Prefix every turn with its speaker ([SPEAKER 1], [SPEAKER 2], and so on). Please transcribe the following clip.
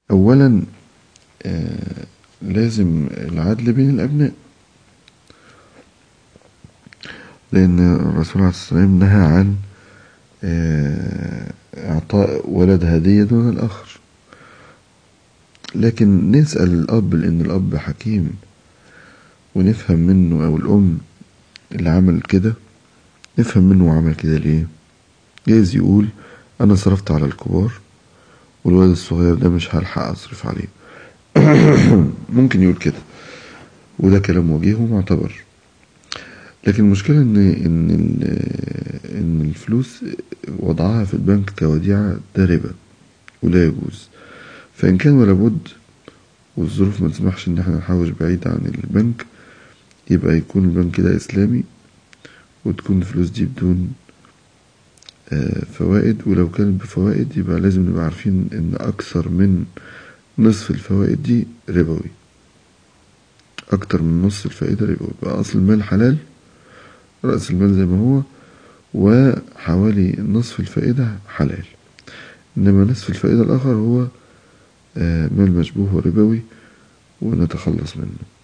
[SPEAKER 1] أولا آه لازم العدل بين الأبناء لأن الرسول عليه الصلاة والسلام نهى عن آه إعطاء ولد هدية دون الآخر لكن نسأل الأب لأن الأب حكيم ونفهم منه أو الأم اللي عمل كده نفهم منه وعمل كده ليه جايز يقول أنا صرفت على الكبار والولد الصغير ده مش هلحق أصرف عليه ممكن يقول كده وده كلام وجيه ومعتبر لكن المشكلة إن إن إن الفلوس وضعها في البنك كوديعة ده ربا ولا يجوز فإن كان ولا بد والظروف ما تسمحش إن احنا نحوش بعيد عن البنك يبقى يكون البنك ده إسلامي وتكون الفلوس دي بدون فوائد ولو كانت بفوائد يبقى لازم نبقى عارفين إن أكثر من نصف الفوائد دي ربوي أكتر من نص الفائدة ربوي يبقى أصل المال حلال رأس المال زي ما هو وحوالي نصف الفائدة حلال إنما نصف الفائدة الآخر هو مال مشبوه وربوي ونتخلص منه